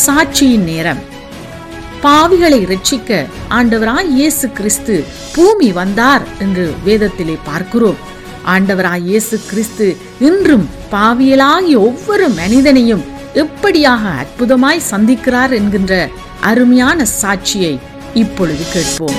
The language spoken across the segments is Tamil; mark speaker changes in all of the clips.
Speaker 1: சாட்சியின் நேரம் பாவிகளை ரட்சிக்க ஆண்டவராய் இயேசு கிறிஸ்து பூமி வந்தார் என்று வேதத்திலே பார்க்கிறோம் ஆண்டவராய் இயேசு கிறிஸ்து இன்றும் பாவியலாகிய ஒவ்வொரு மனிதனையும் எப்படியாக அற்புதமாய் சந்திக்கிறார் என்கின்ற அருமையான சாட்சியை இப்பொழுது கேட்போம்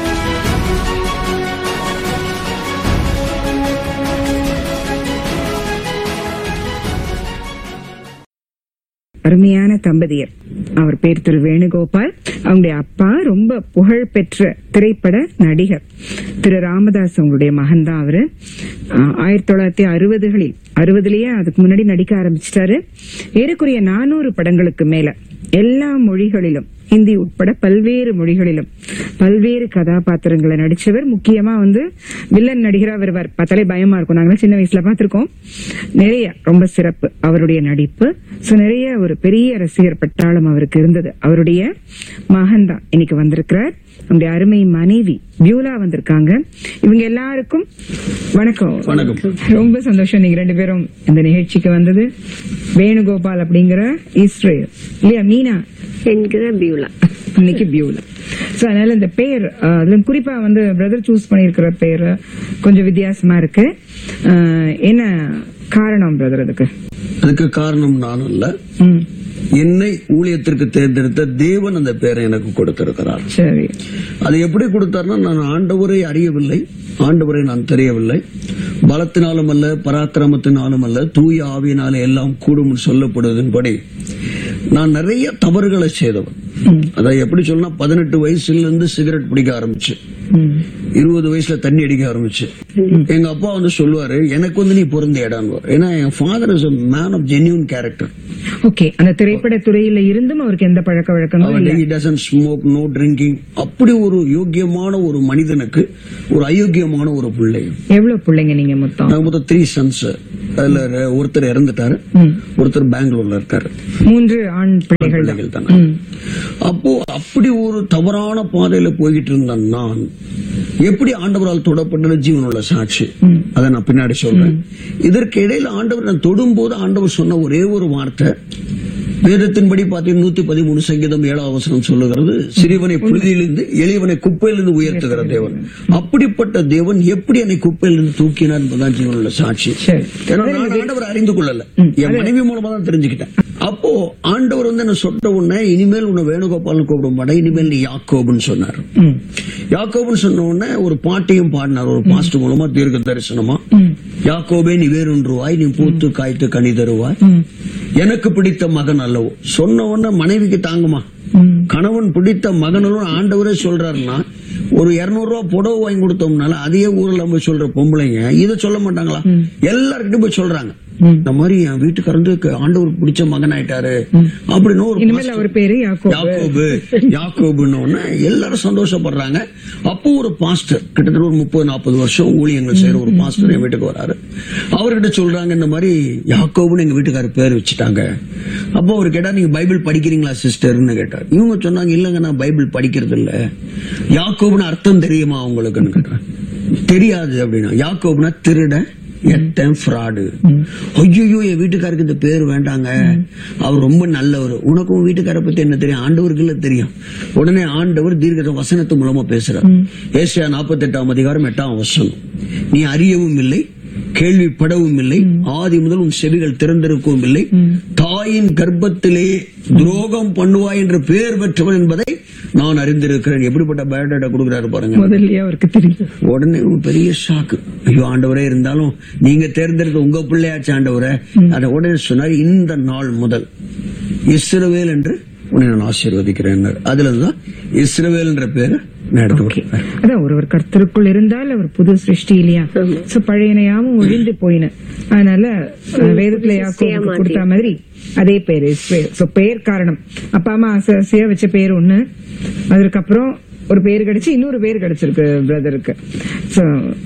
Speaker 2: அருமையான தம்பதியர் அவர் பேர் திரு வேணுகோபால் அவங்களுடைய அப்பா ரொம்ப புகழ் பெற்ற திரைப்பட நடிகர் திரு ராமதாஸ் அவங்களுடைய மகன் தான் அவரு ஆஹ், ஆயிரத்தி தொள்ளாயிரத்தி அறுபதுகளில் அறுபதுலயே அதுக்கு முன்னாடி நடிக்க ஆரம்பிச்சிட்டாரு ஏறக்குறைய நானூறு படங்களுக்கு மேல எல்லா மொழிகளிலும் ஹிந்தி உட்பட பல்வேறு மொழிகளிலும் பல்வேறு கதாபாத்திரங்களை நடிச்சவர் முக்கியமா வந்து வில்லன் நடிகரா வருவார் பார்த்தாலே பயமா இருக்கும் நாங்க சின்ன வயசுல பார்த்திருக்கோம் நிறைய ரொம்ப சிறப்பு அவருடைய நடிப்பு சோ நிறைய ஒரு பெரிய ரசிகர் பட்டாளம் அவருக்கு இருந்தது அவருடைய மகன் தான் இன்னைக்கு வந்திருக்கிறார் அவருடைய அருமை மனைவி பியூலா வந்திருக்காங்க இவங்க எல்லாருக்கும் வணக்கம்
Speaker 3: வணக்கம்.
Speaker 2: ரொம்ப சந்தோஷம் நீங்க ரெண்டு பேரும் இந்த நிகழ்ச்சிக்கு வந்தது வேணுகோபால் அப்படிங்கிற இஸ்ரேல் இல்லையா மீனா
Speaker 4: என்கிற பியூலா
Speaker 2: இன்னைக்கு பியூலா சோ அதனால இந்த பெயர் அஹ், அதுல குறிப்பா வந்து பிரதர் சூஸ் பண்ணிருக்கிற பெயர் கொஞ்சம் வித்தியாசமா இருக்கு அஹ், என்ன காரணம் பிரதர் அதுக்கு
Speaker 3: அதுக்கு காரணம் நான் அல்ல
Speaker 2: ம்,
Speaker 3: என்னை ஊழியத்திற்கு தேர்ந்தெடுத்த தேவன் அந்த பேரை எனக்கு கொடுத்திருக்கிறார்
Speaker 2: சரி
Speaker 3: அது எப்படி கொடுத்தார்னா நான் ஆண்டவரை அறியவில்லை ஆண்டவரை நான் தெரியவில்லை பலத்தினாலும் அல்ல பராக்கிரமத்தினாலும் அல்ல தூய ஆவியினாலே எல்லாம் கூடும் சொல்லப்படுவதன்படி நான் நிறைய தவறுகளை செய்தவன் அதை எப்படி சொன்னா பதினெட்டு வயசுல இருந்து சிகரெட் பிடிக்க ஆரம்பிச்சு
Speaker 2: ம்,
Speaker 3: இருபது வயசுல தண்ணி அடிக்க ஆரம்பிச்சு எங்க அப்பா வந்து சொல்லுவாரு எனக்கு வந்து நீ பொருந்த இடம் ஏன்னா என் father is man of genuine character
Speaker 2: okay அந்த திரைப்பட துறையில இருந்தும் அவருக்கு எந்த பழக்க வழக்கங்களும்
Speaker 3: அவர்
Speaker 2: இல்ல
Speaker 3: he doesn't smoke no drinking அப்படி ஒரு யோக்கியமான ஒரு மனிதனுக்கு ஒரு அயோக்கியமான ஒரு பிள்ளை
Speaker 2: எவ்வளவு பிள்ளைங்க நீங்க மொத்தம்
Speaker 3: நாங்க மொத்தம் த்ரீ சன்ஸ் அதுல ரெ- ஒருத்தர் இறந்துட்டாரு
Speaker 2: ம்.
Speaker 3: ஒருத்தர் பெங்களூர்ல இருக்காரு
Speaker 2: மூன்று ஆண் பிள்ளைகள் தான்.
Speaker 3: பிள்ளைகள் தானே
Speaker 2: ம்,
Speaker 3: அப்போ அப்படி ஒரு தவறான பாதையில போய்கிட்டு இருந்த நான் எப்படி ஆண்டவரால் தொடப்பட்டது ஜீவனுள்ள சாட்சி அதை நான் பின்னாடி சொல்றேன் இதற்கு இடையில ஆண்டவர் நான் தொடும்போது ஆண்டவர் சொன்ன ஒரே ஒரு வார்த்தை வேதத்தின்படி பார்த்தீங்கன்னா நூத்தி பதிமூணு சங்கீதம் ஏழாம் வசனம் சொல்லுகிறது சிறியவனை புழுதியிலிருந்து எளியவனை குப்பையிலிருந்து உயர்த்துகிற தேவன் அப்படிப்பட்ட தேவன் எப்படி என்னை குப்பையிலிருந்து தூக்கினார் என்பதுதான் ஜீவனுள்ள சாட்சி
Speaker 2: சரி.
Speaker 3: ஏன்னா நான் ஆண்டவர் அறிந்து கொள்ளல என் மனைவி மூலமா தான் தெரிஞ்சுக்கிட்டேன் அப்போ ஆண்டவர் வந்து என்ன சொன்ன உடனே இனிமேல் உன்னை வேணுகோபால் கூப்பிட மாட்டேன் இனிமேல் நீ யாக்கோபுன்னு சொன்னார்
Speaker 2: ம்,
Speaker 3: யாக்கோபுன்னு சொன்ன உடனே ஒரு பாட்டையும் பாடினார் ஒரு பாஸ்ட் மூலமா தீர்க்க தரிசனமா
Speaker 2: ம்,
Speaker 3: யாக்கோபே நீ வேறொன்றுவாய் நீ பூத்து காய்த்து கனி தருவாய்
Speaker 2: ம்,
Speaker 3: எனக்கு பிடித்த மகன் அல்லவோ சொன்ன உடனே மனைவிக்கு தாங்குமா
Speaker 2: ம்.
Speaker 3: கணவன் பிடித்த மகனும் ஆண்டவரே சொல்றாருன்னா ஒரு இருநூறு ரூபாய் புடவை வாங்கி கொடுத்தோம்னால அதையே ஊர்ல போய் சொல்ற பொம்பளைங்க இதை சொல்ல மாட்டாங்களா எல்லார்கிட்டயும் போய் சொல்றாங்க இந்த மாதிரி என் வீட்டுக்காரந்து ஆண்டவர் பிடிச்ச மகன் ஆயிட்டாரு அப்படின்னு ஒரு
Speaker 2: இனிமேல் அவர் பேரு யாக்கோபு
Speaker 3: யாக்கோபு யாக்கோபுன்னு உடனே எல்லாரும் சந்தோஷப்படுறாங்க அப்போ ஒரு பாஸ்டர் கிட்டத்தட்ட ஒரு முப்பது நாற்பது வருஷம் ஊழியங்கள் செய்யற ஒரு பாஸ்டர் என் வீட்டுக்கு வராரு அவர்கிட்ட சொல்றாங்க இந்த மாதிரி யாக்கோபுன்னு எங்க வீட்டுக்காரர் பேர் வச்சுட்டாங்க அப்போ அவர் கேட்டா நீங்க பைபிள் படிக்கிறீங்களா சிஸ்டர்னு கேட்டார் இவங்க சொன்னாங்க இல்லங்க நான் பைபிள் படிக்கிறது இல்ல யாக்கோபுன்னு அர்த்தம் தெரியுமா உங்களுக்குன்னு கேட்டார் தெரியாது அப்படின்னா யாக்கோபுனா திருட எத்தன் ஃப்ராடு ஐயோ என் வீட்டுக்காருக்கு இந்த பேர் வேண்டாங்க அவர் ரொம்ப நல்லவர் உனக்கும் வீட்டுக்கார பத்தி என்ன தெரியும் ஆண்டவருக்கு இல்ல தெரியும் உடனே ஆண்டவர் தீர்க்க வசனத்து மூலமா பேசுறார் ஏசியா நாற்பத்தி எட்டாம் அதிகாரம் எட்டாம் வசனம் நீ அறியவும் இல்லை கேள்விப்படவும் இல்லை ஆதி முதல் உன் செவிகள் திறந்திருக்கவும் இல்லை தாயின் கர்ப்பத்திலே துரோகம் பண்ணுவாய் என்ற பெயர் பெற்றவன் என்பதை நான் அறிந்திருக்கிறேன் எப்படிப்பட்ட பயோடேட்டா கொடுக்கிறாரு பாருங்க
Speaker 2: முதல்லயே அவருக்கு தெரியும்
Speaker 3: உடனே ஒரு பெரிய ஷாக்கு ஐயோ ஆண்டவரே இருந்தாலும் நீங்க தேர்ந்தெடுத்த உங்க பிள்ளையாச்சு ஆண்டவரே அதை உடனே சொன்னார் இந்த நாள் முதல் இஸ்ரவேல் என்று உன்னை நான் ஆசீர்வதிக்கிறேன் அதுலதான் இஸ்ரவேல் என்ற பேரு நான் எடுத்து கொடுத்தேன்
Speaker 2: அதான் ஒருவர் கர்த்தருக்குள் இருந்தால் அவர் புது சிருஷ்டி இல்லையா சோ பழையனையாவும் ஒழிந்து போயின அதனால அஹ், வேதத்துல யாக்கோபுக்கு கொடுத்த மாதிரி அதே பேர் இஸ்ரேல் சோ பெயர் காரணம் அப்பா அம்மா ஆசை ஆசையா வச்ச பேர் ஒண்ணு அதுக்கப்புறம் ஒரு பேர் கிடைச்சு இன்னொரு பேர் கிடைச்சிருக்கு பிரதருக்கு சோ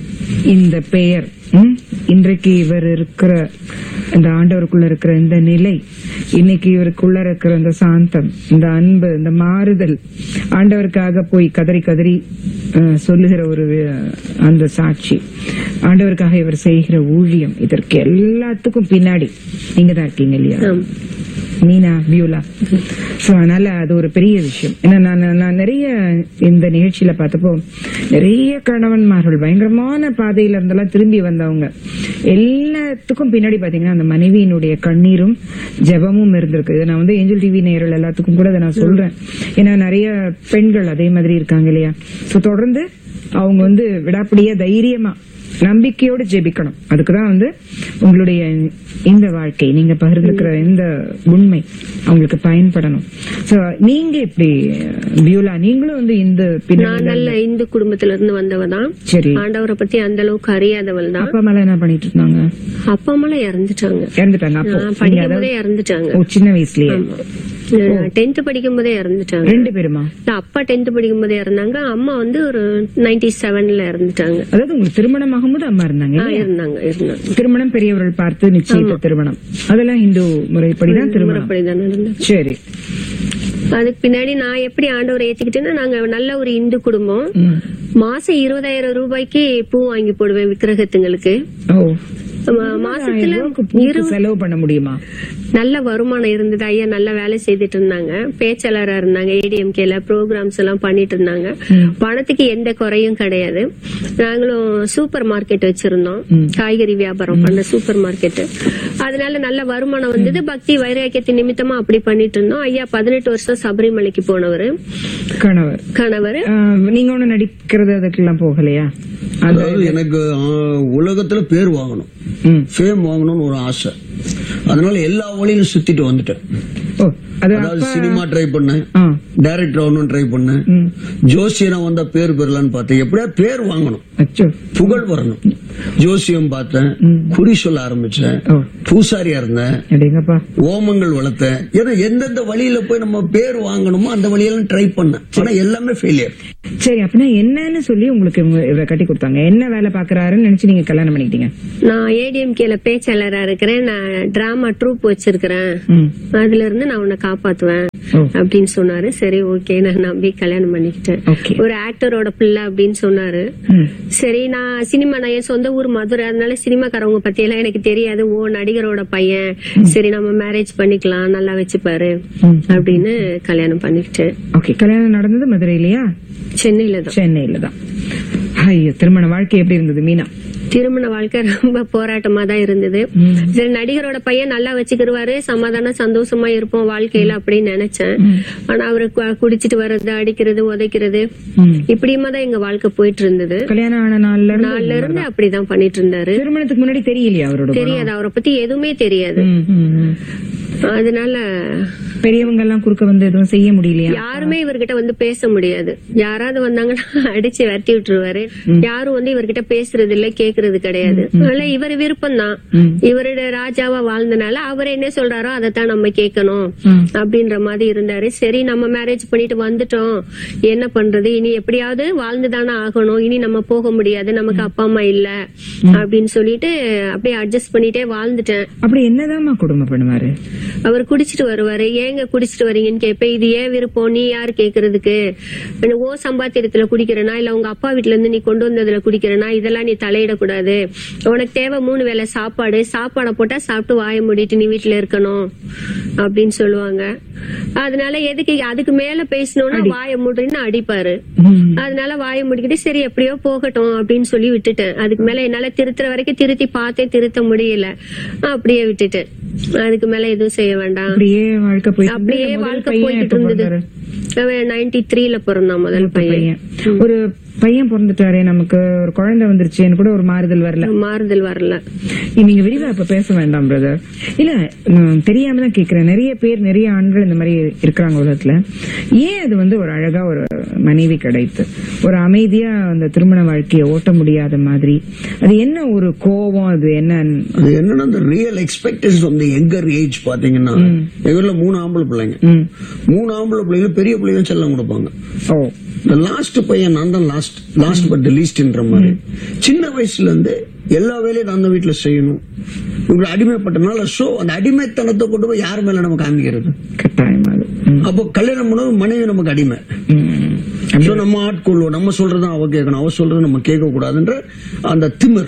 Speaker 2: இந்த பெயர் ம், இன்றைக்கு இவர் இருக்கிற இந்த ஆண்டவருக்குள்ள இருக்கிற இந்த நிலை இன்னைக்கு இவருக்குள்ள இருக்கிற இந்த சாந்தம் இந்த அன்பு இந்த மாறுதல் ஆண்டவருக்காக போய் கதறி கதறி அஹ், சொல்லுகிற ஒரு அஹ், அந்த சாட்சி ஆண்டவருக்காக இவர் செய்கிற ஊழியம் இதற்கு எல்லாத்துக்கும் பின்னாடி நீங்க தான் இருக்கீங்க இல்லையா
Speaker 4: ஆம்.
Speaker 2: மீனா பியூலா சோ அதனால அது ஒரு பெரிய விஷயம் ஏன்னா நான் நான் நிறைய இந்த நிகழ்ச்சியில பார்த்தப்போ நிறைய கணவன்மார்கள் பயங்கரமான பாதையில இருந்தெல்லாம் திரும்பி வந்தவங்க எல்லாத்துக்கும் பின்னாடி பாத்தீங்கன்னா அந்த மனைவியினுடைய கண்ணீரும் ஜெபமும் இருந்திருக்கு இதை நான் வந்து ஏஞ்சல் டிவி நேயர்கள் எல்லாத்துக்கும் கூட இதை நான் சொல்றேன் ஏன்னா நிறைய பெண்கள் அதே மாதிரி இருக்காங்க இல்லையா சோ தொடர்ந்து அவங்க வந்து விடாப்பிடியா தைரியமா நம்பிக்கையோடு ஜெபிக்கணும் அதுக்குதான் வந்து உங்களுடைய இந்த வாழ்க்கை நீங்க பகிர்ந்துக்கிற இந்த உண்மை அவங்களுக்கு பயன்படணும் சோ நீங்க இப்படி பியூலா நீங்களும் வந்து இந்த
Speaker 4: நான்
Speaker 2: பின்னாடி
Speaker 4: நல்ல இந்து குடும்பத்துல இருந்து வந்தவ தான்
Speaker 2: சரி
Speaker 4: ஆண்டவரை பத்தி அந்த அளவுக்கு அறியாதவள் தான்
Speaker 2: அப்பா அம்மா என்ன பண்ணிட்டு இருந்தாங்க
Speaker 4: அப்பா அம்மாலாம் இறந்துட்டாங்க
Speaker 2: இறந்துட்டாங்க அப்போ
Speaker 4: நான்
Speaker 2: நீங்க
Speaker 4: படிக்கும்
Speaker 2: அதாவது
Speaker 4: போதே இறந்துட்டாங்க
Speaker 2: ஓ, சின்ன வயசுலயே
Speaker 4: டென்த் படிக்கும் போதே இறந்துட்டாங்க
Speaker 2: ரெண்டு பேருமா
Speaker 4: இல்ல, அப்பா டென்த் படிக்கும் போதே இறந்தாங்க அம்மா வந்து ஒரு நைன்டி செவன்ல இறந்துட்டாங்க
Speaker 2: அதாவது உங்களுக்கு திருமணமாகும் போது அம்மா இருந்தாங்க
Speaker 4: ஆ,
Speaker 2: இல்லையா?
Speaker 4: இருந்தாங்க இருந்தாங்க
Speaker 2: திருமணம் பெரியவர்கள் பார்த்து நிச்சயித்த திருமணம் அதெல்லாம் இந்து முறைப்படிதான் திருமணம்
Speaker 4: முறைப்படிதான் நடந்தது
Speaker 2: சரி
Speaker 4: அதுக்கு பின்னாடி நான் எப்படி ஆண்டவரை ஏத்துக்கிட்டேன்னா நாங்க நல்ல ஒரு இந்து குடும்பம்
Speaker 2: ம்.
Speaker 4: மாசம் இருபதாயிரம் ரூபாய்க்கு பூ வாங்கி போடுவேன் விக்கிரகத்துங்களுக்கு
Speaker 2: ஓ
Speaker 4: மா- மாசத்துல
Speaker 2: எவ்வளவுக்கு பூக்கு செலவு பண்ண முடியுமா
Speaker 4: நல்ல வருமானம் இருந்தது ஐயா நல்ல வேலை செய்துட்டு இருந்தாங்க பேச்சாளரா இருந்தாங்க ஏடிஎம்கேல ப்ரோக்ராம்ஸ் எல்லாம் பண்ணிட்டு இருந்தாங்க பணத்துக்கு எந்த குறையும் கிடையாது நாங்களும் சூப்பர் மார்க்கெட் வச்சிருந்தோம் காய்கறி வியாபாரம் பண்ண சூப்பர் மார்க்கெட் அதனால நல்ல வருமானம் வந்தது பக்தி வைராக்கியத்தின் நிமித்தமா அப்படி பண்ணிட்டு இருந்தோம் ஐயா பதினெட்டு வருஷம் சபரிமலைக்கு போனவர்
Speaker 2: கணவர்
Speaker 4: கணவர்
Speaker 2: ஆஹ், நீங்க ஒண்ணு நடிக்கிறது அதுக்கெல்லாம் போகலையா அந்த
Speaker 3: அதாவது எனக்கு ஆ, உலகத்துல பேர் வாங்கணும்
Speaker 2: ம்.
Speaker 3: ஃபேம் வாங்கணும்னு ஒரு ஆசை அதனால எல்லா வழியிலும் சுத்திட்டு வந்துட்டேன்
Speaker 2: ஓ அது
Speaker 3: அதாவது சினிமா ட்ரை பண்ணேன்
Speaker 2: ஆ.
Speaker 3: டைரக்டர் ஆகணும் ட்ரை பண்ணேன்
Speaker 2: ம்.
Speaker 3: ஜோசியனா வந்தா பேர் பெறலான்னு பார்த்தேன் எப்படியா பேர் வாங்கணும்
Speaker 2: அச்சோ
Speaker 3: புகழ் வரணும் ஜோசியம் பார்த்தேன் குறி சொல்ல ஆரம்பிச்சேன்
Speaker 2: ஓ.
Speaker 3: பூசாரியா இருந்தேன்
Speaker 2: அடேங்கப்பா
Speaker 3: ஓமங்கள் வளர்த்தேன் ஏன்னா எந்தெந்த வழியில போய் நம்ம பேர் வாங்கணுமோ அந்த வழியெல்லாம் ட்ரை பண்ணேன் ஆனா எல்லாமே ஃபெயிலியர்
Speaker 2: சரி அப்படின்னா என்னன்னு சொல்லி உங்களுக்கு இவங்க இவரை கட்டி கொடுத்தாங்க என்ன வேலை பாக்குறாருன்னு நினைச்சு நீங்க கல்யாணம் பண்ணிக்கிட்டீங்க
Speaker 4: நான் ஏடிஎம்கேல பேச்சாளரா இருக்கிறேன் நான் டிராமா ட்ரூப் வச்சிருக்கிறேன்
Speaker 2: ம்.
Speaker 4: அதுல இருந்து நான் உன்னை காப்பாத்துவேன்
Speaker 2: ஓ.
Speaker 4: அப்படின்னு சொன்னாரு சரி ஓகே நான் நம்பி கல்யாணம் பண்ணிக்கிட்டேன்
Speaker 2: Okay.
Speaker 4: ஒரு ஆக்டரோட பிள்ளை அப்படின்னு சொன்னாரு
Speaker 2: ம்.
Speaker 4: சரி நான் சினிமா நான் என் சொந்த ஊர் மதுரை அதனால சினிமாக்காரவங்க பத்தி எல்லாம் எனக்கு தெரியாது ஓ நடிகரோட பையன் சரி நம்ம மேரேஜ் பண்ணிக்கலாம் நல்லா வச்சுப்பாரு அப்படின்னு கல்யாணம் பண்ணிக்கிட்டேன்
Speaker 2: ஓகே கல்யாணம் நடந்தது மதுரையிலயா
Speaker 4: சென்னையில தான்
Speaker 2: சென்னையில தான் ஐயோ திருமண வாழ்க்கை எப்படி இருந்தது மீனா
Speaker 4: திருமண வாழ்க்கை ரொம்ப போராட்டமா தான் இருந்தது சரி நடிகரோட பையன் நல்லா வச்சுக்கிருவாரு சமாதான சந்தோஷமா இருப்போம் வாழ்க்கையில அப்படின்னு நினைச்சேன் ஆனா அவரு கு- குடிச்சிட்டு வர்றது அடிக்கிறது உதைக்கிறது
Speaker 2: ம்.
Speaker 4: இப்படியுமா தான் எங்க வாழ்க்கை போயிட்டு இருந்தது
Speaker 2: கல்யாணம் ஆன நாள்ல இருந்து
Speaker 4: நாள்ல இருந்து அப்படிதான் பண்ணிட்டு இருந்தாரு
Speaker 2: திருமணத்துக்கு முன்னாடி தெரியலையா அவரோட குணம்?
Speaker 4: தெரியாது அவரை பத்தி எதுவுமே தெரியாது
Speaker 2: ம், ம், ம்.
Speaker 4: அதனால
Speaker 2: பெரியவங்க எல்லாம் குறுக்க வந்து எதுவும் செய்ய முடியலையா
Speaker 4: யாருமே இவர்கிட்ட வந்து பேச முடியாது யாராவது வந்தாங்கன்னா அடிச்சு விரட்டி விட்டுருவாரு யாரும் வந்து இவர்கிட்ட பேசுறது இல்ல கேக்குறது கிடையாது அதனால இவர் விருப்பம் தான் இவருடைய ராஜாவா வாழ்ந்தனால அவர் என்ன சொல்றாரோ அதைத்தான் நம்ம கேட்கணும் அப்படின்ற மாதிரி இருந்தாரு சரி நம்ம மேரேஜ் பண்ணிட்டு வந்துட்டோம் என்ன பண்றது இனி எப்படியாவது வாழ்ந்துதானே ஆகணும் இனி நம்ம போக முடியாது நமக்கு அப்பா அம்மா இல்ல அப்படின்னு சொல்லிட்டு அப்படியே அட்ஜஸ்ட் பண்ணிட்டே வாழ்ந்துட்டேன்
Speaker 2: அப்படி என்னதாம்மா குடும்பம் பண்ணுவாரு
Speaker 4: அவர் குடிச்சிட்டு வருவாரு ஏங்க குடிச்சிட்டு வரீங்கன்னு கேட்பேன் இது ஏன் விருப்பம் நீ யார் கேக்குறதுக்கு என்ன ஓ சம்பாத்தியத்துல குடிக்கிறனா இல்ல உங்க அப்பா வீட்ல இருந்து நீ கொண்டு வந்ததுல குடிக்கிறனா இதெல்லாம் நீ தலையிடக்கூடாது உனக்கு தேவை மூணு வேளை சாப்பாடு சாப்பாடை போட்டா சாப்பிட்டு வாய மூடிட்டு நீ வீட்டுல இருக்கணும் அப்படின்னு சொல்லுவாங்க அதனால எதுக்கு அதுக்கு மேல பேசணும்னா வாய மூடுன்னு அடிப்பாரு அதனால வாய முடிக்கிட்டு சரி எப்படியோ போகட்டும் அப்படின்னு சொல்லி விட்டுட்டேன் அதுக்கு மேல என்னால திருத்துற வரைக்கும் திருத்தி பார்த்தே திருத்த முடியல அப்படியே விட்டுட்டேன் அதுக்கு மேல எதுவும் செய்ய வேண்டாம்
Speaker 2: அப்படியே வாழ்க்கை போயிட்டு
Speaker 4: அப்படியே
Speaker 2: முதல்
Speaker 4: வாழ்க்கை
Speaker 2: பையன்
Speaker 4: போய்கிட்டு
Speaker 2: எப்ப
Speaker 4: இருந்தது
Speaker 2: பிறந்தாரு?
Speaker 4: அவன் நைன்டி த்ரீல பிறந்தான் முதல் பையன்
Speaker 2: பையன் ஒரு பையன் பிறந்துட்டாரே நமக்கு ஒரு குழந்தை வந்துருச்சேன்னு கூட ஒரு மாறுதல் வரல
Speaker 4: மாறுதல் வரல
Speaker 2: நீங்க விரிவா இப்ப பேச வேண்டாம் பிரதர் இல்ல நான் தெரியாம தான் கேக்குறேன் நிறைய பேர் நிறைய ஆண்கள் இந்த மாதிரி இருக்கிறாங்க உலகத்துல ஏன் அது வந்து ஒரு அழகா ஒரு மனைவி கிடைத்து ஒரு அமைதியா அந்த திருமண வாழ்க்கையை ஓட்ட முடியாத மாதிரி அது என்ன ஒரு கோபம் அது என்ன
Speaker 3: அது என்னன்னா அந்த ரியல் எக்ஸ்பெக்டேஷன் வந்து எங்கர் ஏஜ் பாத்தீங்கன்னா எங்க ஊர்ல மூணு ஆம்பளை பிள்ளைங்க
Speaker 2: ம்.
Speaker 3: மூணு ஆம்பளை பிள்ளைங்க பெரிய பிள்ளைங்க செல்லம் கொடுப்பாங்க
Speaker 2: ஓ
Speaker 3: இந்த லாஸ்ட் பையன் நான் தான் லாஸ்ட் லாஸ்ட் பட் லீஸ்ட்ன்ற மாதிரி சின்ன வயசுல இருந்து எல்லா வேலையும் நான் தான் வீட்டுல செய்யணும் இப்படி அடிமைப்பட்டனால சோ அந்த அடிமைத்தனத்தை கொண்டு போய் யார் மேல நம்ம காமிக்கிறது
Speaker 2: கட்டாயமா அது ம்.
Speaker 3: அப்போ கல்யாணம் பண்ணது மனைவி நமக்கு அடிமை
Speaker 2: ம்.
Speaker 3: So நம்ம ஆட்கொள்வோம் நம்ம சொல்றதும் அவ கேட்கணும் அவ சொல்றது நம்ம கேட்க கூடாதுன்ற அந்த திமிர்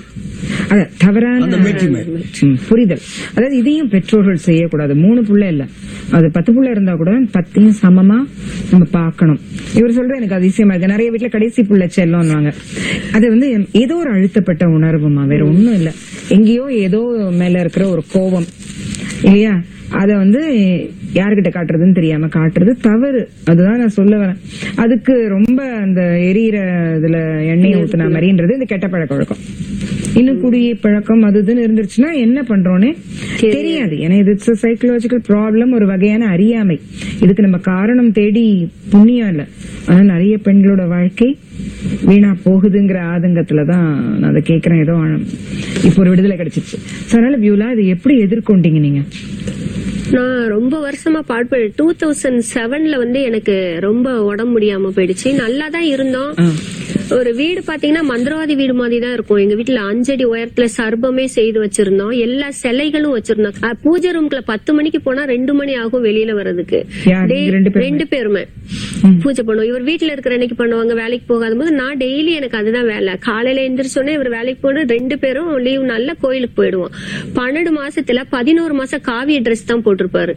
Speaker 2: அத தவறான
Speaker 3: அந்த வேற்றுமை.
Speaker 2: ம், புரிதல் அதாவது இதையும் பெற்றோர்கள் செய்யக்கூடாது மூணு புள்ள இல்ல அது பத்து புள்ள இருந்தா கூட பத்தையும் சமமா நம்ம பார்க்கணும் இவர் சொல்ற எனக்கு அதிசயமா இருக்கு நிறைய வீட்டுல கடைசி புள்ள செல்லம்னுவாங்க அது வந்து ஏதோ ஒரு அழுத்தப்பட்ட உணர்வுமா வேற ஒண்ணும் இல்ல எங்கேயோ ஏதோ மேல இருக்கிற ஒரு கோபம் இல்லையா அத வந்து யார்கிட்ட காட்டுறதுன்னு தெரியாம காட்டுறது தவறு அதுதான் நான் சொல்ல வரேன் அதுக்கு ரொம்ப அந்த எரியிற இதுல எண்ணெய் ஊத்துன மாதிரின்றது இந்த கெட்ட பழக்க வழக்கம் இன்னும் குடி பழக்கம் அது இதுன்னு இருந்துருச்சுன்னா என்ன பண்றோன்னே தெரியாது ஏன்னா இது இட்ஸ் சைக்கலாஜிக்கல் ப்ராப்ளம் ஒரு வகையான அறியாமை இதுக்கு நம்ம காரணம் தேடி புண்ணியம் இல்ல ஆனா நிறைய பெண்களோட வாழ்க்கை வீணா போகுதுங்கிற ஆதங்கத்துலதான் நான் அதை கேக்குறேன் ஏதோ ஆழம். இப்போ ஒரு விடுதலை கிடைச்சிருச்சு So, அதனால வியூலா இதை எப்படி எதிர்கொண்டீங்க நீங்க
Speaker 4: நான் ரொம்ப வருஷமா பாடுபடு டூ தௌசண்ட் செவன்ல வந்து எனக்கு ரொம்ப உடம்பு முடியாம போயிடுச்சு நல்லா தான் இருந்தோம் ஒரு வீடு பாத்தீங்கன்னா மந்திரவாதி வீடு மாதிரி தான் இருக்கும் எங்க வீட்டுல அஞ்சடி உயரத்துல சர்பமே செய்து வச்சிருந்தோம் எல்லா சிலைகளும் வச்சிருந்தோம் அஹ் பூஜை ரூம்குள்ள பத்து மணிக்கு போனா ரெண்டு மணி ஆகும் வெளியில வர்றதுக்கு
Speaker 2: யார்?
Speaker 4: டெய்-
Speaker 2: நீங்க ரெண்டு பேருமே?
Speaker 4: ரெண்டு பேருமே பூஜை பண்ணுவோம் இவர் வீட்டுல இருக்கிற அன்னைக்கு பண்ணுவாங்க வேலைக்கு போகாத போது நான் டெய்லி எனக்கு அதுதான் வேலை காலையில எந்திரிச்சோடனே இவர் வேலைக்கு போன ரெண்டு பேரும் லீவ் நல்ல கோயிலுக்கு போயிடுவோம் பன்னெண்டு மாசத்துல பதினோரு மாசம் காவிய ட்ரெஸ் தான் போட்டிருப்பாரு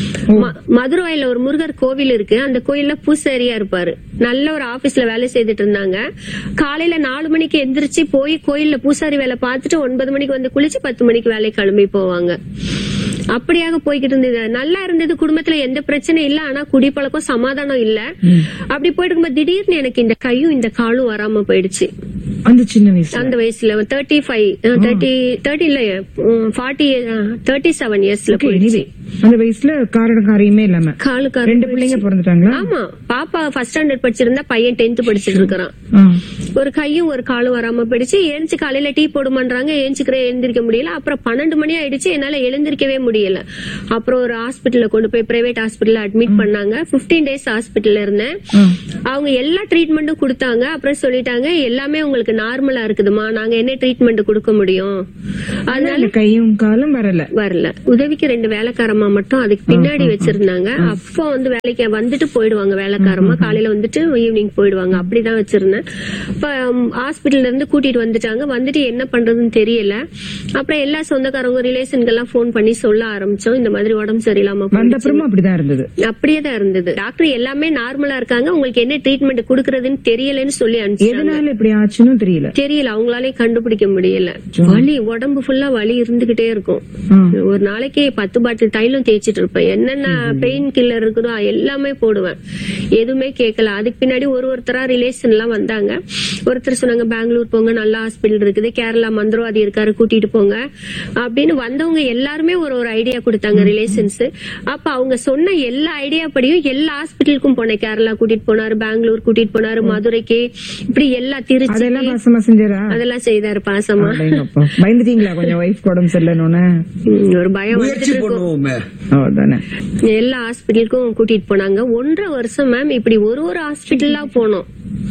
Speaker 4: ம- மதுரவாயில ஒரு முருகர் கோவில் இருக்கு அந்த கோயில்ல பூசாரியா இருப்பாரு நல்ல ஒரு ஆபீஸ்ல வேலை செய்துட்டு இருந்தாங்க காலையில நாலு மணிக்கு எந்திரிச்சு போய் கோயில்ல பூசாரி வேலை பார்த்துட்டு ஒன்பது மணிக்கு வந்து குளிச்சு பத்து மணிக்கு வேலை கிளம்பி போவாங்க அப்படியாக போய்கிட்டு இருந்தது நல்லா இருந்தது குடும்பத்துல எந்த பிரச்சனையும் இல்ல ஆனா குடிப்பழக்கம் சமாதானம் இல்ல அப்படி போயிட்டு இருக்கும்போது திடீர்னு எனக்கு இந்த கையும் இந்த காலும் வராம போயிடுச்சு
Speaker 2: அந்த சின்ன வயசு
Speaker 4: அந்த வயசுல தேர்ட்டி ஃபைவ் தேர்ட்டி தேர்ட்டி இல்ல ஃபார்ட்டி தேர்ட்டி செவன் இயர்ஸ்ல
Speaker 2: Okay,
Speaker 4: போயிடுச்சு
Speaker 2: anyway, அந்த வயசுல காரண காரியமே இல்லாம
Speaker 4: காலுக்கு
Speaker 2: ரெண்டு பிள்ளைங்க பிறந்துட்டாங்களா
Speaker 4: ஆமா பாப்பா ஃபர்ஸ்ட் ஸ்டாண்டர்ட் படிச்சிருந்தா பையன் டென்த் படிச்சிட்டு இருக்கிறான்
Speaker 2: ஆ.
Speaker 4: ஒரு கையும் ஒரு காலும் வராம போயிடுச்சு எழுந்துச்சு காலையில டீ போடுமான்றாங்க எழுந்துக்கிறேன் எழுந்திருக்க முடியல அப்புறம் பன்னெண்டு மணி ஆயிடுச்சு என்னால எழுந்திருக்கவே முடியல அப்புறம் ஒரு ஹாஸ்பிட்டல்ல கொண்டு போய் பிரைவேட் ஹாஸ்பிட்டல்ல அட்மிட் பண்ணாங்க 15 டேஸ் ஹாஸ்பிட்டல்ல இருந்தேன்
Speaker 2: ஆ.
Speaker 4: அவங்க எல்லா ட்ரீட்மெண்ட்டும் கொடுத்தாங்க அப்புறம் சொல்லிட்டாங்க எல்லாமே உங்களுக்கு நார்மலா இருக்குதுமா நாங்க என்ன ட்ரீட்மெண்ட் கொடுக்க முடியும் அதனால
Speaker 2: அந்த கையும் காலும் வரல
Speaker 4: வரல உதவிக்கு ரெண்டு வேலைக்காரமா மட்டும் அதுக்கு பின்னாடி வச்சிருந்தாங்க அப்போ வந்து வேலைக்கு வந்துட்டு போயிடுவாங்க வேலைக்காரமா காலையில வந்துட்டு ஈவினிங் போயிடுவாங்க அப்படிதான் வச்சிருந்தேன் இப்ப ஹாஸ்பிட்டல்ல இருந்து கூட்டிட்டு வந்துட்டாங்க வந்துட்டு என்ன பண்றதுன்னு தெரியல அப்புறம் எல்லா சொந்தக்காரங்க ரிலேஷன்கள் எல்லாம் போன் பண்ணி சொல்ல ஆரம்பிச்சோம் இந்த மாதிரி உடம்பு சரியில்லாம
Speaker 2: வந்த
Speaker 4: போயிடுச்சு.
Speaker 2: அப்புறமும் அப்படிதான் இருந்தது
Speaker 4: அப்படியே தான் இருந்தது டாக்டர் எல்லாமே நார்மலா இருக்காங்க உங்களுக்கு என்ன ட்ரீட்மெண்ட் கொடுக்கறதுன்னு தெரியலன்னு சொல்லி அனுப்பிச்சாங்க
Speaker 2: எதனால இப்படி ஆச்சுன்னு தெரியல
Speaker 4: தெரியல அவங்களாலே கண்டுபிடிக்க முடியல வலி உடம்பு ஃபுல்லா வலி இருந்துகிட்டே இருக்கும்
Speaker 2: ஆ.
Speaker 4: ஒரு நாளைக்கு பத்து பாட்டில் தைலம் தேய்ச்சிட்டு இருப்பேன் என்னென்ன பெயின் கில்லர் இருக்குதோ எல்லாமே போடுவேன் எதுவுமே கேட்கல அதுக்கு பின்னாடி ஒரு ஒருத்தரா ரிலேஷன் எல்லாம் வந்தாங்க ஒருத்தர் சொன்னாங்க பெங்களூர் போங்க நல்ல ஹாஸ்பிட்டல் இருக்குது கேரளா மந்திரவாதி இருக்காரு கூட்டிட்டு போங்க அப்படின்னு வந்தவங்க எல்லாருமே ஒரு ஒரு ஐடியா கொடுத்தாங்க ரிலேஷன்ஸ் அப்ப அவங்க சொன்ன எல்லா ஐடியா படியும் எல்லா ஹாஸ்பிட்டலுக்கும் போனேன் கேரளா கூட்டிட்டு போனாரு பெங்களூர் கூட்டிட்டு போனாரு மதுரைக்கு இப்படி எல்லா திருச்சி
Speaker 2: அதெல்லாம் பாசமா செஞ்சாரா
Speaker 4: அதெல்லாம் செய்தாரு பாசமா
Speaker 2: அடேங்கப்பா. பயந்துட்டீங்களா கொஞ்சம் ஒய்ஃப் உடம்பு சரியில்லைன்னு
Speaker 4: உம், ஒரு பயம்
Speaker 3: முயற்சி
Speaker 4: வந்துட்டு இருக்கும்
Speaker 3: பண்ணுவோமே
Speaker 2: அவ்வளவுதானே
Speaker 4: எல்லா ஹாஸ்பிட்டலுக்கும் கூட்டிட்டு போனாங்க ஒன்றரை வருஷம் மேம் இப்படி ஒரு ஒரு ஹாஸ்பிட்டலா போனோம்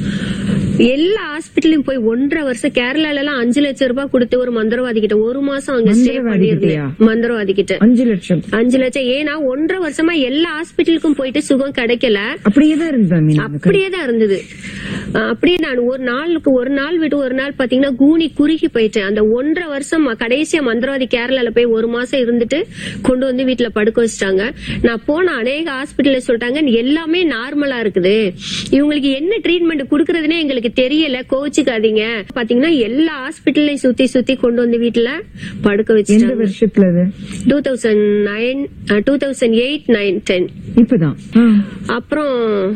Speaker 4: எல்லா ஹாஸ்பிட்டலையும் போய் ஒன்றரை வருஷம் கேரளால எல்லாம் அஞ்சு லட்சம் ரூபாய் கொடுத்து ஒரு மந்திரவாதி கிட்ட ஒரு மாசம் அங்க ஸ்டே
Speaker 2: மந்திரவாதி கிட்டயா?
Speaker 4: பண்ணிருந்தேன் மந்திரவாதி கிட்ட
Speaker 2: அஞ்சு லட்சம்
Speaker 4: அஞ்சு லட்சம் ஏன்னா ஒன்றரை வருஷமா எல்லா ஹாஸ்பிட்டலுக்கும் போயிட்டு சுகம் கிடைக்கல
Speaker 2: அப்படியே தான் இருந்தா மீனா அந்த கரு-
Speaker 4: அப்படியே தான் இருந்தது அஹ் அப்படியே நான் ஒரு நாளுக்கு ஒரு நாள் விட்டு ஒரு நாள் பாத்தீங்கன்னா கூனி குறுகி போயிட்டேன் அந்த ஒன்றரை வருஷம் கடைசியா மந்திரவாதி கேரளால போய் ஒரு மாசம் இருந்துட்டு கொண்டு வந்து வீட்டுல படுக்க வச்சுட்டாங்க நான் போன அநேக ஹாஸ்பிட்டல்ல சொல்லிட்டாங்க எல்லாமே நார்மலா இருக்குது இவங்களுக்கு என்ன ட்ரீட்மெண்ட் குடுக்கறதுனே எங்களுக்கு தெரியல கோவிச்சுக்காதீங்க பாத்தீங்கன்னா எல்லா ஹாஸ்பிட்டல்லையும் சுத்தி சுத்தி கொண்டு வந்து வீட்டுல படுக்க
Speaker 2: எந்த
Speaker 4: வச்சுட்டாங்க
Speaker 2: வருஷத்துல அது
Speaker 4: two thousand nine two thousand eight nine ten
Speaker 2: இப்பதான் ஆ.
Speaker 4: அப்புறம்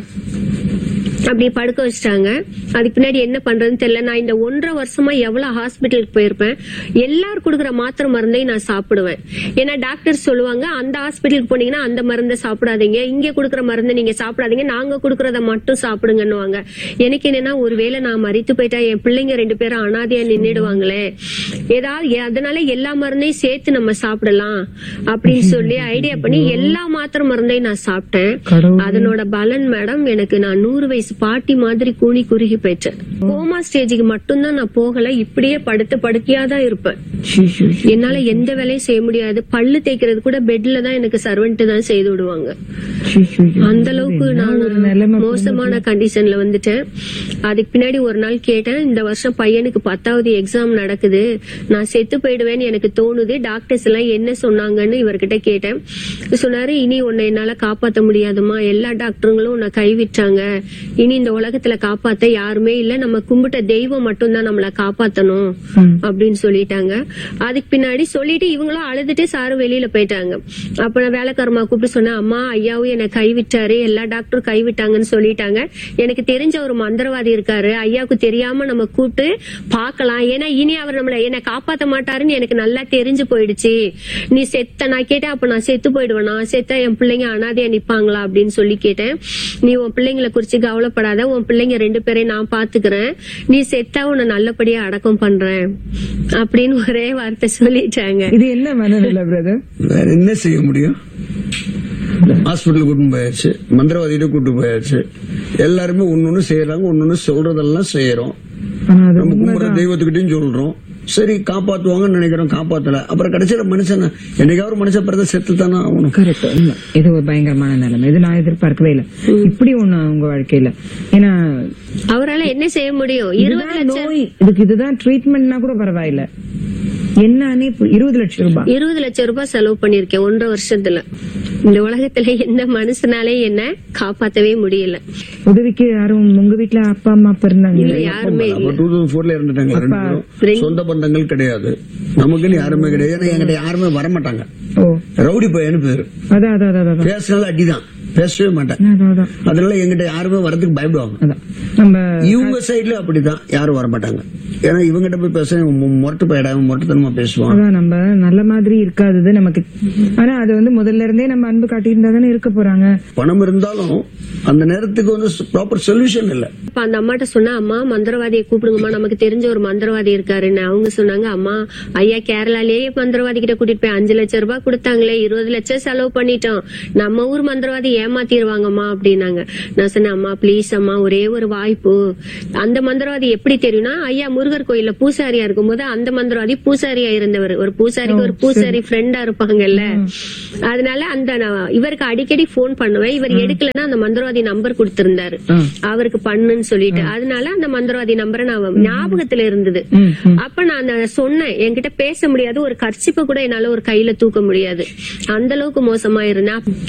Speaker 4: அப்படி படுக்க வச்சிட்டாங்க அதுக்கு பின்னாடி என்ன பண்றதுன்னு தெரியல நான் இந்த ஒன்றரை வருஷமா எவ்வளவு ஹாஸ்பிட்டலுக்கு போயிருப்பேன் எல்லாரும் கொடுக்குற மாத்திரை மருந்தையும் நான் சாப்பிடுவேன் ஏன்னா டாக்டர் சொல்லுவாங்க அந்த ஹாஸ்பிட்டலுக்கு போனீங்கன்னா அந்த மருந்தை சாப்பிடாதீங்க இங்க கொடுக்குற மருந்தை நீங்க சாப்பிடாதீங்க நாங்க கொடுக்கறத மட்டும் சாப்பிடுங்கன்னுவாங்க எனக்கு என்னன்னா ஒருவேளை நான் மறித்து போயிட்டா என் பிள்ளைங்க ரெண்டு பேரும் அனாதையா நின்னுடுவாங்களே ஏதாவது எ- அதனால எல்லா மருந்தையும் சேர்த்து நம்ம சாப்பிடலாம் அப்படின்னு சொல்லி ஐடியா பண்ணி எல்லா மாத்திரை மருந்தையும் நான் சாப்பிட்டேன்
Speaker 2: கடவுளே.
Speaker 4: அதனோட பலன் மேடம் எனக்கு நான் நூறு வயசு பாட்டி மாதிரி கூனி குறுகி போயிட்டேன் கோமா ஸ்டேஜுக்கு மட்டும்தான் நான் போகல இப்படியே படுத்து படுக்கையா தான் இருப்பேன்
Speaker 2: ஷி, ஷி, ஷி.
Speaker 4: என்னால எந்த வேலையும் செய்ய முடியாது பல்லு தேய்க்கிறது கூட பெட்ல தான் எனக்கு சர்வெண்ட் தான் செய்து விடுவாங்க
Speaker 2: ஷி, ஷி, ஷி.
Speaker 4: அந்த அளவுக்கு
Speaker 2: என்ன
Speaker 4: நான்
Speaker 2: ஒரு நிலைமை
Speaker 4: மோசமான கண்டிஷன்ல வந்துட்டேன் அதுக்கு பின்னாடி ஒரு நாள் கேட்டேன் இந்த வருஷம் பையனுக்கு பத்தாவது எக்ஸாம் நடக்குது நான் செத்து போயிடுவேன்னு எனக்கு தோணுது டாக்டர்ஸ் எல்லாம் என்ன சொன்னாங்கன்னு இவர்கிட்ட கேட்டேன் சொன்னாரு இனி உன்னை என்னால காப்பாத்த முடியாதுமா எல்லா டாக்டருங்களும் உன்னை கைவிட்டாங்க இனி இந்த உலகத்துல காப்பாத்த யாருமே இல்ல நம்ம கும்பிட்ட தெய்வம் மட்டும்தான் நம்மள காப்பாத்தணும்
Speaker 2: ம்.
Speaker 4: அப்படின்னு சொல்லிட்டாங்க அதுக்கு பின்னாடி சொல்லிட்டு இவங்களும் அழுதுட்டு சாரும் வெளியில போயிட்டாங்க அப்ப நான் வேலைக்காரமா கூப்பிட்டு சொன்னேன் அம்மா ஐயாவும் என்னை கைவிட்டாரு எல்லா டாக்டரும் கைவிட்டாங்கன்னு சொல்லிட்டாங்க எனக்கு தெரிஞ்ச ஒரு மந்திரவாதி இருக்காரு ஐயாவுக்கு தெரியாம நம்ம கூப்பிட்டு பார்க்கலாம் ஏன்னா இனி அவர் நம்மள என்னை காப்பாத்த மாட்டாருன்னு எனக்கு நல்லா தெரிஞ்சு போயிடுச்சு நீ செத்த நான் கேட்டேன் அப்ப நான் செத்து போயிடுவேனா செத்தா என் பிள்ளைங்க அனாதையா நிப்பாங்களா அப்படின்னு சொல்லி கேட்டேன் நீ உன் பிள்ளைங்களை குறிச்சு கவலைப்படாத உன் பிள்ளைங்க ரெண்டு பேரையும் நான் பாத்துக்கிறேன் நீ செத்தா உன்னை நல்லபடியா அடக்கம் பண்றேன் அப்படின்னு ஒரே வார்த்தை சொல்லிட்டாங்க
Speaker 2: இது என்ன மனநிலை பிரதர்
Speaker 3: வேற என்ன செய்ய முடியும் ஹாஸ்பிட்டல் கூட்டு போயாச்சு மந்திரவாதிகிட்ட கூட்டு போயாச்சு எல்லாருமே ஒன்னொன்னு செய்யறாங்க ஒன்னொன்னு சொல்றதெல்லாம் செய்யறோம்
Speaker 2: ஆனா அது
Speaker 3: நம்ம கும்பிடுற
Speaker 2: உண்மைதான்
Speaker 3: தெய்வத்துக்கிட்டையும் சொல்றோம் சரி காப்பாத்துவாங்கன்னு நினைக்கிறோம் காப்பாத்தல அப்புறம் கடைசியில மனுஷன் என்னைக்காவது மனுஷன் பிறந்த செத்து தானே ஆகணும்
Speaker 2: கரெக்ட் உண்மை இது ஒரு பயங்கரமான நிலைமை இது நான் எதிர்பார்க்கவே இல்லை இப்படி ஒண்ணு உங்க வாழ்க்கையில ஏன்னா
Speaker 4: அவரால என்ன செய்ய முடியும் இருபது
Speaker 2: இதுதான்
Speaker 4: லட்சம்
Speaker 2: நோய் இதுக்கு இதுதான் ட்ரீட்மெண்ட்னா கூட பரவாயில்ல என்னன்னு இப்ப இருபது லட்சம் ரூபாய்
Speaker 4: இருபது லட்சம் ரூபாய் செலவு பண்ணிருக்கேன் ஒன்றரை வருஷத்துல இந்த உலகத்துல எந்த மனுஷனாலே என்ன காப்பாத்தவே முடியல
Speaker 2: உதவிக்கு யாரும் உங்க வீட்டுல அப்பா அம்மா அப்பா இருந்தாங்க
Speaker 4: இல்ல யாருமே இல்ல
Speaker 3: அப்ப டூ தௌசண்ட் போர்ல இருந்துட்டாங்க ரெண்டு பேரும் சொந்த பந்தங்கள் கிடையாது நமக்குன்னு யாருமே கிடையாது ஏன்னா என்கிட்ட யாருமே வரமாட்டாங்க
Speaker 2: ஓ
Speaker 3: ரவுடி பையனு பேரு
Speaker 2: அதான் அதான் அதான் அதான்
Speaker 3: பேசினாலும் அடிதான் பேசவே மாட்டேன்
Speaker 2: அதான், அதான்
Speaker 3: அதனால எங்கிட்ட யாருமே வரதுக்கு பயப்படுவாங்க
Speaker 2: அதான் நம்ம
Speaker 3: இவங்க சைடுல அப்படிதான் யாரும் வரமாட்டாங்க ஏன்னா இவங்கிட்ட போய் பேச இவன் மு- முரட்டு பயிடாம முரட்டுத்தனமா பேசுவான்
Speaker 2: அதான் நம்ம நல்ல மாதிரி இருக்காதது நமக்கு ஆனா அது வந்து முதல்ல இருந்தே நம்ம அன்பு காட்டியிருந்தா தானே இருக்க போறாங்க
Speaker 3: பணம் இருந்தாலும் அந்த நேரத்துக்கு வந்து ப்ராப்பர் சொல்யூஷன் இல்ல
Speaker 4: இப்ப அந்த அம்மாட்ட சொன்னா அம்மா மந்திரவாதியை கூப்பிடுங்கம்மா நமக்கு தெரிஞ்ச ஒரு மந்திரவாதி இருக்காருன்னு அவங்க சொன்னாங்க அம்மா ஐயா கேரளாலேயே மந்திரவாதி கிட்ட கூட்டிட்டு போய் அஞ்சு லட்சம் ரூபாய் கொடுத்தாங்களே இருபது லட்சம் செலவு பண்ணிட்டோம் நம்ம ஊர் மந்திரவாதி ஏமாத்திடுவாங்கம்மா அப்படின்னாங்க நான் சொன்னேன் அம்மா ப்ளீஸ் அம்மா ஒரே ஒரு வாய்ப்பு அந்த மந்திரவாதி எப்படி தெரியும்னா ஐயா முருகர் கோயில்ல பூசாரியா இருக்கும்போது அந்த மந்திரவாதி பூசாரியா இருந்தவர் ஒரு பூசாரிக்கு ஒரு பூசாரி ஃப்ரெண்டா இருப்பாங்கல்ல அதனால அந்த நான் இவருக்கு அடிக்கடி போன் பண்ணுவேன் இவர் எடுக்கலன்னா அந்த மந்திரவாதி நம்பர் கொடுத்திருந்தாரு அவருக்கு பண்ணுன்னு சொல்லிட்டு அதனால அந்த மந்திரவாதி நம்பரை நான் ஞாபகத்துல இருந்தது அப்ப நான் அந்த சொன்னேன் என்கிட்ட பேச முடியாது ஒரு கர்ச்சிப்பை கூட என்னால ஒரு கையில தூக்க முடியாது அந்த அளவுக்கு மோசமா இருந்தேன்